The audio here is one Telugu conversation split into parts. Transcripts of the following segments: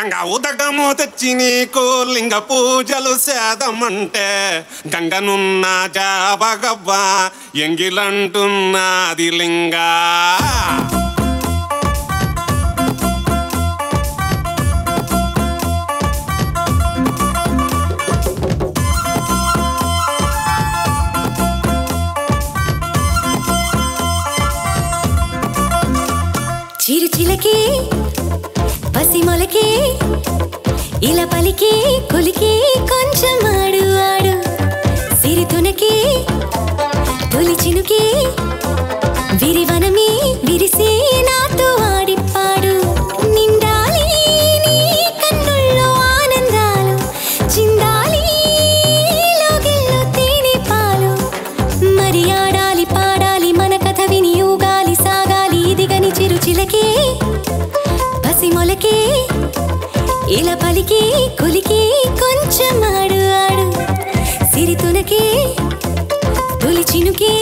గంగా ఉదకము తెచ్చి నీకు లింగ పూజలు సేదమంటే గంగనున్న జాబగవ్వ ఎంగిలంటున్నది లింగా చిరు చిలకి పసిమొలకి ఇలా పలికి కొలికి కొంచెం ఆడు ఆడు సిరితునకి తొలి చినుకి విరివనమి విరిసి నాతో ఆడిపాడు నిండాలి నీ కన్నుల్లో ఆనందాలు చిందాలి లోగిల్లో తేనె పాలు మరి ఆడాలి పాడాలి మన కథ విని ఊగాలి సాగాలి ఇదిగని చిరు చిలకి పసిమొలకి ఇలా పలికి కొలికి కొంచెం ఆడు ఆడు సిరితునకి తొలి చినుకి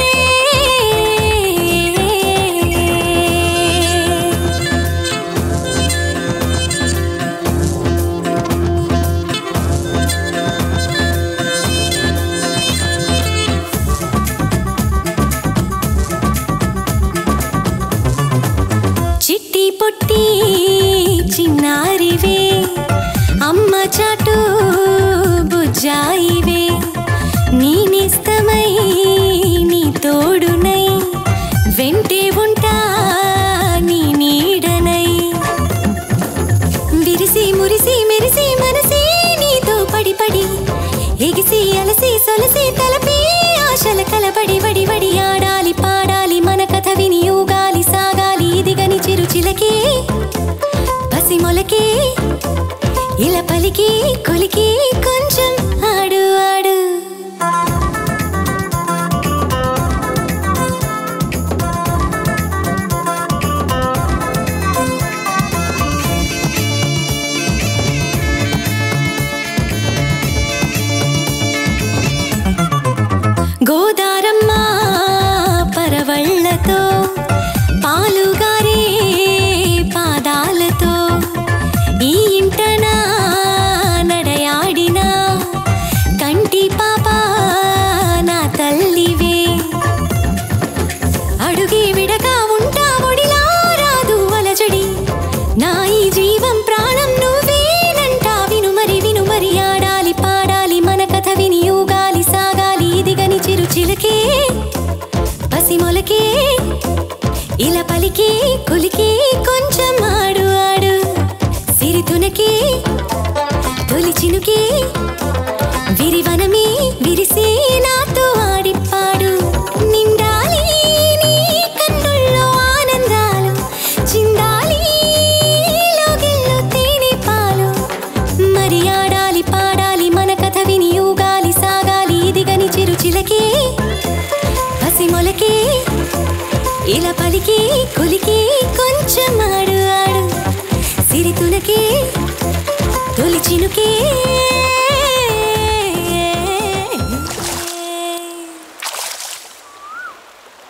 చిట్టి పొట్టి చిన్నారివే అమ్మ చాటు బుజ్జాయివే నీ నిస్తమై నీ తోడునై వెంటే ఉంటా నీ నీడనై విరిసి మురిసి మెరిసి మనసే నీతో పడి పడి ఎగిసి అలసి సొలసి తలపి ఆశల కలబడి వడి వడి ఆడాలి పాడాలి మన కథ విని ఊగాలి సాగాలి ఇదిగని చిరు చిలకి పసిమొలకి ఇలా పలికి కొలికి కొంచెం ఆడు ఆడు గోదారమ్మ పరవళ్ళతో పాలుగారే పాదాలతో ఈ ఇంటన నడయాడిన కంటి పాప నా తల్లివే అడుగే విడగా ఉంటా ఒడిలా రాదు అలజడి నా ఈ జీవం ప్రాణం నువ్వేనంట విను మరి విను మరి ఆడాలి పాడాలి మన కథ విని ఊగాలి సాగాలి ఇదిగని చిరు చిలకే పసిమొలకే ఇలా పలికి కొలికి కొంచెం ఆడు ఆడు సిరితునకి తొలి చినుకి విరివనమి విరిసి నాతో ఆడిపాడు నిండాలి నీ కన్నుల్లో ఆనందాలు చిందాలి లోగిల్లో తేనె పాలు మరి ఆడాలి పాడాలి మన కథ విని ఊగాలి సాగాలి ఇదిగని చిరు చిలకి పసిమొలకి ఇలా పలికి కొలికి కొంచెం ఆడు ఆడు సిరితునకి తొలి చినుకి